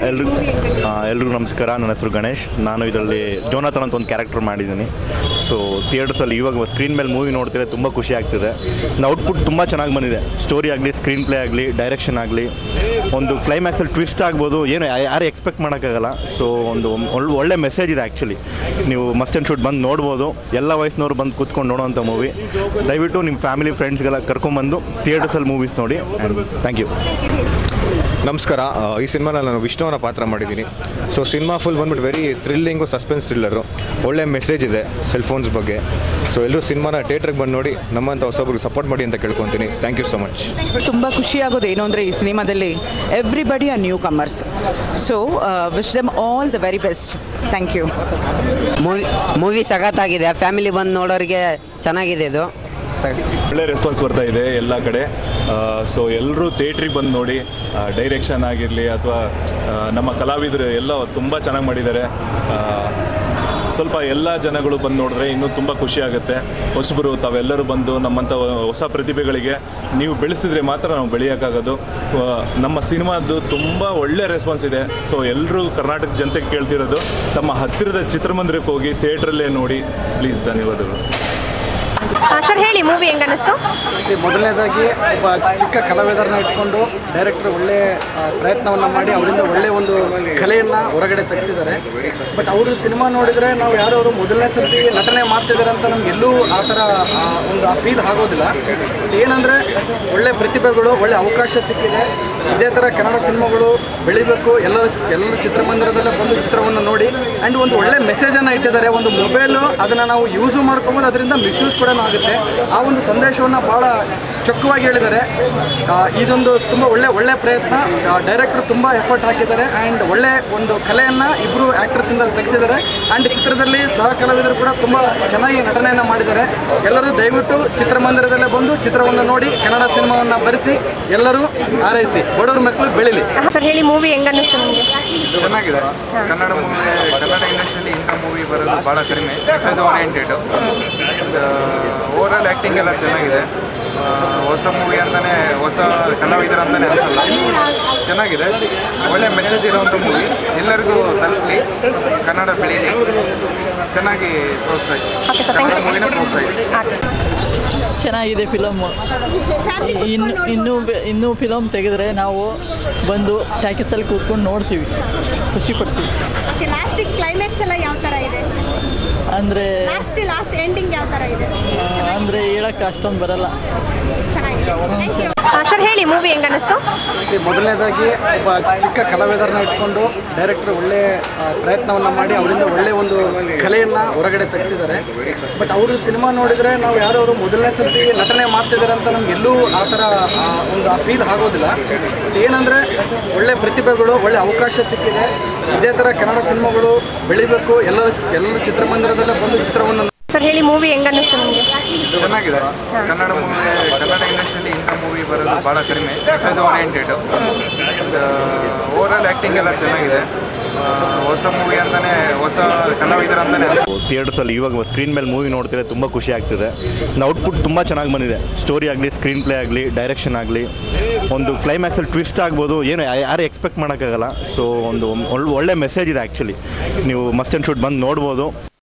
ಎಲ್ರಿಗೂ ಎಲ್ರಿಗೂ ನಮಸ್ಕಾರ ನನ್ನ ಹೆಸರು ಗಣೇಶ್ ನಾನು ಇದರಲ್ಲಿ ಜೋನಾಥನ್ ಅಂತ ಒಂದು ಕ್ಯಾರೆಕ್ಟರ್ ಮಾಡಿದ್ದೀನಿ ಸೊ ಥಿಯೇಟರ್ಸಲ್ಲಿ ಇವಾಗ ಸ್ಕ್ರೀನ್ ಮೇಲೆ ಮೂವಿ ನೋಡ್ತಿದ್ರೆ ತುಂಬ ಖುಷಿ ಆಗ್ತಿದೆ ಔಟ್ಪುಟ್ ತುಂಬ ಚೆನ್ನಾಗಿ ಬಂದಿದೆ ಸ್ಟೋರಿ ಆಗಲಿ ಸ್ಕ್ರೀನ್ ಪ್ಲೇ ಆಗಲಿ ಡೈರೆಕ್ಷನ್ ಆಗಲಿ ಒಂದು ಕ್ಲೈಮ್ಯಾಕ್ಸಲ್ಲಿ ಟ್ವಿಸ್ಟ್ ಆಗ್ಬೋದು ಏನು ಯಾ- ಯಾರು ಎಕ್ಸ್ಪೆಕ್ಟ್ ಮಾಡೋಕ್ಕಾಗಲ್ಲ ಸೊ ಒಂದು ಒಳ್ಳೆ ಒಳ್ಳೆ ಮೆಸೇಜ್ ಇದೆ ಆ್ಯಕ್ಚುಲಿ ನೀವು ಮಸ್ಟ್ ಆ್ಯಂಡ್ ಶೂಟ್ ಬಂದು ನೋಡ್ಬೋದು ಎಲ್ಲ ವಯಸ್ಸಿನವರು ಬಂದು ಕೂತ್ಕೊಂಡು ನೋಡೋವಂಥ ಮೂವಿ ದಯವಿಟ್ಟು ನಿಮ್ಮ ಫ್ಯಾಮಿಲಿ ಫ್ರೆಂಡ್ಸ್ಗೆಲ್ಲ ಕರ್ಕೊಂಬಂದು ಥಿಯೇಟರ್ಸಲ್ಲಿ ಮೂವೀಸ್ ನೋಡಿ ಆ್ಯಂಡ್ ಥ್ಯಾಂಕ್ ಯು ನಮಸ್ಕಾರ ಆ, ಈ ಸಿನಿಮಾನಲ್ಲಿ ನಾನು ವಿಷ್ಣುವನ ಪಾತ್ರ ಮಾಡಿದ್ದೀನಿ ಸೊ ಸಿನಿಮಾ ಫುಲ್ ಬಂದ್ಬಿಟ್ಟು ವೆರಿ ಥ್ರಿಲ್ಲಿಂಗು ಸಸ್ಪೆನ್ಸ್ ಥ್ರಿಲ್ಲರು ಒಳ್ಳೆ ಮೆಸೇಜ್ ಇದೆ ಸೆಲ್ ಫೋನ್ಸ್ ಬಗ್ಗೆ ಸೊ ಎಲ್ಲರೂ ಸಿನಿಮಾನ ಥಿಯೇಟ್ರಿಗೆ ಬಂದು ನೋಡಿ ನಮ್ಮಂಥ ಹೊಸೊಬ್ರಿಗೆ ಸಪೋರ್ಟ್ ಮಾಡಿ ಅಂತ ಕೇಳ್ಕೊತೀನಿ ಥ್ಯಾಂಕ್ ಯು ಸೊ ಮಚ್ ತುಂಬ ಖುಷಿ ಆಗೋದು ಏನು ಅಂದರೆ ಈ ಸಿನಿಮಾದಲ್ಲಿ everybody are newcomers so wish them all the very best thank you movie movie ಸಖತ್ತಾಗಿದೆ ಫ್ಯಾಮಿಲಿ ಬಂದು ನೋಡೋರಿಗೆ ಚೆನ್ನಾಗಿದೆ ಇದು ಒಳ್ಳೆ ರೆಸ್ಪಾನ್ಸ್ ಬರ್ತಾ ಇದೆ ಎಲ್ಲ ಕಡೆ ಸೊ ಎಲ್ಲರೂ ಥಿಯೇಟ್ರಿಗೆ ಬಂದು ನೋಡಿ ಡೈರೆಕ್ಷನ್ ಆಗಿರಲಿ ಅಥವಾ ನಮ್ಮ ಕಲಾವಿದರು ಎಲ್ಲ ತುಂಬ ಚೆನ್ನಾಗಿ ಮಾಡಿದ್ದಾರೆ ಆ, ಸ್ವಲ್ಪ ಎಲ್ಲ ಜನಗಳು ಬಂದು ನೋಡಿದ್ರೆ ಇನ್ನೂ ತುಂಬ ಖುಷಿ ಆಗುತ್ತೆ ಹೊಸಬರು ತಾವೆಲ್ಲರೂ ಬಂದು ನಮ್ಮಂಥ ಹೊಸ ಪ್ರತಿಭೆಗಳಿಗೆ ನೀವು ಬೆಳೆಸಿದ್ರೆ ಮಾತ್ರ ನಾವು ಬೆಳೆಯೋಕ್ಕಾಗೋದು ಆ, ನಮ್ಮ ಸಿನಿಮಾದ್ದು ತುಂಬ ಒಳ್ಳೆ ರೆಸ್ಪಾನ್ಸ್ ಇದೆ ಸೊ ಎಲ್ಲರೂ ಕರ್ನಾಟಕ ಜನತೆಗೆ ಕೇಳ್ತಿರೋದು ತಮ್ಮ ಹತ್ತಿರದ ಚಿತ್ರಮಂದಿರಕ್ಕೆ ಹೋಗಿ ಥಿಯೇಟ್ರಲ್ಲೇ ನೋಡಿ ಪ್ಲೀಸ್ ಧನ್ಯವಾದಗಳು ಸರ್ ಹೇಳಿ ಮೂವಿ ಹೆಂಗ ಅನಿಸ್ತು ಈ ಮೊದಲನೇದಾಗಿ ಒಬ್ಬ ಚಿಕ್ಕ ಕಲಾವಿದರನ್ನ ಇಟ್ಕೊಂಡು ಡೈರೆಕ್ಟರ್ ಒಳ್ಳೆ ಪ್ರಯತ್ನವನ್ನು ಮಾಡಿ ಅವರಿಂದ ಒಳ್ಳೆ ಒಂದು ಕಲೆಯನ್ನು ಹೊರಗಡೆ ತೆಗೆಸಿದ್ದಾರೆ ಬಟ್ ಅವರು ಸಿನಿಮಾ ನೋಡಿದರೆ ನಾವು ಯಾರು ಅವರು ಮೊದಲನೇ ಸರ್ತಿ ನಟನೆ ಮಾಡ್ತಿದ್ದಾರೆ ಅಂತ ನಮ್ಗೆ ಎಲ್ಲೂ ಆ ಥರ ಆ, ಒಂದು ಆ ಫೀಲ್ ಆಗೋದಿಲ್ಲ ಏನಂದರೆ ಒಳ್ಳೆ ಪ್ರತಿಭೆಗಳು ಒಳ್ಳೆ ಅವಕಾಶ ಸಿಕ್ಕಿದೆ ಇದೇ ಥರ ಕನ್ನಡ ಸಿನಿಮಾಗಳು ಬೆಳಿಬೇಕು ಎಲ್ಲ ಎಲ್ಲರೂ ಚಿತ್ರಮಂದಿರದಲ್ಲೇ ಬಂದು ಚಿತ್ರವನ್ನು ನೋಡಿ ಆ್ಯಂಡ್ ಒಂದು ಒಳ್ಳೆ ಮೆಸೇಜನ್ನು ಇಟ್ಟಿದ್ದಾರೆ ಒಂದು ಮೊಬೈಲು ಅದನ್ನು ನಾವು ಯೂಸು ಮಾಡ್ಕೊಬೋದು ಅದರಿಂದ ಮಿಸ್ಯೂಸ್ ಕೂಡ ಆಗುತ್ತೆ ಆ ಒಂದು ಸಂದೇಶವನ್ನು ಭಾಳ ಚೊಕ್ಕವಾಗಿ ಹೇಳಿದ್ದಾರೆ ಆ, ಇದೊಂದು ತುಂಬ ಒಳ್ಳೆ ಒಳ್ಳೆ ಪ್ರಯತ್ನ ಡೈರೆಕ್ಟರ್ ತುಂಬ ಎಫರ್ಟ್ ಹಾಕಿದ್ದಾರೆ ಆ್ಯಂಡ್ ಒಳ್ಳೆ ಒಂದು ಕಲೆಯನ್ನು ಇಬ್ಬರು ಆ್ಯಕ್ಟರ್ಸಿಂದ ತೆಗೆಸಿದ್ದಾರೆ ಆ್ಯಂಡ್ ಚಿತ್ರದಲ್ಲಿ ಸಹ ಕಲಾವಿದರು ಕೂಡ ತುಂಬ ಚೆನ್ನಾಗಿ ನಟನೆಯನ್ನು ಮಾಡಿದ್ದಾರೆ ಎಲ್ಲರೂ ದಯವಿಟ್ಟು ಚಿತ್ರಮಂದಿರದಲ್ಲೇ ಬಂದು ಚಿತ್ರವನ್ನು ನೋಡಿ ಕನ್ನಡ ಸಿನಿಮಾವನ್ನು ಬರೆಸಿ ಎಲ್ಲರೂ ಹಾರೈಸಿ ಬಡವ್ರ ಮಕ್ಕಳು ಬೆಳೀಲಿ ಸರ್ ಹೇಳಿ ಮೂವಿ ಹೆಂಗ ಅನಿಸ್ತು ನಿಮಗೆ ಚೆನ್ನಾಗಿದೆ ಕನ್ನಡ ಮೂವಿ ಕನ್ನಡ ಇಂಡಸ್ಟ್ರಿಯಲ್ಲಿ ಇಂಥ ಮೂವಿ ಬರೋದು ಭಾಳ ಕಡಿಮೆ ಮೆಸೇಜ್ ಓರಿಯೆಂಟೆಡ್ ಓವರಾಲ್ ಆ್ಯಕ್ಟಿಂಗ್ ಎಲ್ಲ ಚೆನ್ನಾಗಿದೆ ಆ, ಹೊಸ ಮೂವಿ ಅಂತಲೇ ಹೊಸ ಕಲಾವಿದರು ಅಂತಲೇ ಅನಿಸಲ್ಲ ಚೆನ್ನಾಗಿದೆ ಒಳ್ಳೆ ಮೆಸೇಜ್ ಇರುವಂಥ ಮೂವಿ ಎಲ್ಲರಿಗೂ ತಲುಪಲಿ ಕನ್ನಡ ಬೆಳೀಲಿ ಚೆನ್ನಾಗಿ ಪ್ರೋತ್ಸಾಹಿಸಿ Okay, sir. Thank Kannada you. ಮೂವಿನ ಪ್ರೋತ್ಸಾಹಿಸಿ ಚೆನ್ನಾಗಿದೆ ಫಿಲಮ್ಮು ಇನ್ನು ಇನ್ನೂ ಬೆ- ಇನ್ನೂ ಫಿಲಮ್ ತೆಗೆದ್ರೆ ನಾವು ಬಂದು ಟ್ಯಾಕಿಸಲ್ಲಿ ಕೂತ್ಕೊಂಡು ನೋಡ್ತೀವಿ ಖುಷಿ ಪಡ್ತೀವಿ ಲಾಸ್ಟ್ ಕ್ಲೈಮ್ಯಾಕ್ಸ್ ಎಲ್ಲ ಯಾವ ಥರ ಇದೆ ಅಂದರೆ ಲಾಸ್ಟ್ ಲಾಸ್ಟ್ ಎಂಡಿಂಗ್ ಯಾವ ಥರ ಇದೆ ಅಂದರೆ ಹೇಳೋಕ್ಕೆ ಅಷ್ಟೊಂದು ಬರಲ್ಲ ಚೆನ್ನಾಗಿದೆ ಸರ್ ಹೇಳಿ ಮೂವಿ ಹೆಂಗ ಅನಿಸ್ತು ಈ ಮೊದಲನೇದಾಗಿ ಒಬ್ಬ ಚಿಕ್ಕ ಕಲಾವಿದರನ್ನ ಇಟ್ಕೊಂಡು ಡೈರೆಕ್ಟರ್ ಒಳ್ಳೆ ಪ್ರಯತ್ನವನ್ನು ಮಾಡಿ ಅವರಿಂದ ಒಳ್ಳೆ ಒಂದು ಕಲೆಯನ್ನು ಹೊರಗಡೆ ತೆಗೆಸಿದ್ದಾರೆ ಬಟ್ ಅವರು ಸಿನಿಮಾ ನೋಡಿದರೆ ನಾವು ಯಾರು ಅವರು ಮೊದಲನೇ ಸರ್ತಿ ನಟನೆ ಮಾಡ್ತಿದ್ದಾರೆ ಅಂತ ನಮ್ಗೆ ಎಲ್ಲೂ ಆ ಥರ ಆ, ಒಂದು ಆ ಫೀಲ್ ಆಗೋದಿಲ್ಲ ಏನಂದರೆ ಒಳ್ಳೆ ಪ್ರತಿಭೆಗಳು ಒಳ್ಳೆ ಅವಕಾಶ ಸಿಕ್ಕಿದೆ ಇದೇ ಥರ ಕನ್ನಡ ಸಿನಿಮಾಗಳು ಬೆಳಿಬೇಕು ಎಲ್ಲ ಎಲ್ಲರೂ ಚಿತ್ರಮಂದಿರದಲ್ಲೇ ಬಂದು ಚಿತ್ರವನ್ನು ಸರ್ ಹೇಳಿ ಮೂವಿ ಹೆಂಗ ಅನಿಸ್ತು ನಿಮಗೆ ಚೆನ್ನಾಗಿದೆ ಕನ್ನಡ ಮೂವಿ ಕನ್ನಡ ಇಂಡಸ್ಟ್ರಿಯಲ್ಲಿ ಇಂಥ ಮೂವಿ ಬರೋದು ಭಾಳ ಕಡಿಮೆ ಮೆಸೇಜ್ ಓರಿಯೆಂಟೆಡ್ ಓವರಾಲ್ ಆ್ಯಕ್ಟಿಂಗ್ ಎಲ್ಲ ಚೆನ್ನಾಗಿದೆ ಆ, ಹೊಸ ಮೂವಿ ಅಂತಲೇ ಹೊಸ ಕಲಾವಿದರು ಅಂತಲೇ ಅನ್ಸುತ್ತೆ ಥಿಯೇಟರ್ಸಲ್ಲಿ ಇವಾಗ ಸ್ಕ್ರೀನ್ ಮೇಲೆ ಮೂವಿ ನೋಡ್ತಿದ್ರೆ ತುಂಬ ಖುಷಿ ಆಗ್ತಿದೆ ಔಟ್ಪುಟ್ ತುಂಬ ಚೆನ್ನಾಗಿ ಬಂದಿದೆ ಸ್ಟೋರಿ ಆಗಲಿ ಸ್ಕ್ರೀನ್ ಪ್ಲೇ ಆಗಲಿ ಡೈರೆಕ್ಷನ್ ಆಗಲಿ ಒಂದು ಕ್ಲೈಮ್ಯಾಕ್ಸಲ್ಲಿ ಟ್ವಿಸ್ಟ್ ಆಗ್ಬೋದು ಏನು ಯಾ- ಯಾರು ಎಕ್ಸ್ಪೆಕ್ಟ್ ಮಾಡೋಕ್ಕಾಗಲ್ಲ ಸೊ ಒಂದು ಒಳ್ಳೆ ಒಳ್ಳೆ ಮೆಸೇಜ್ ಇದೆ ಆ್ಯಕ್ಚುಲಿ ನೀವು ಮಸ್ಟ್ ಆ್ಯಂಡ್ ಶೂಟ್ ಬಂದು ನೋಡ್ಬೋದು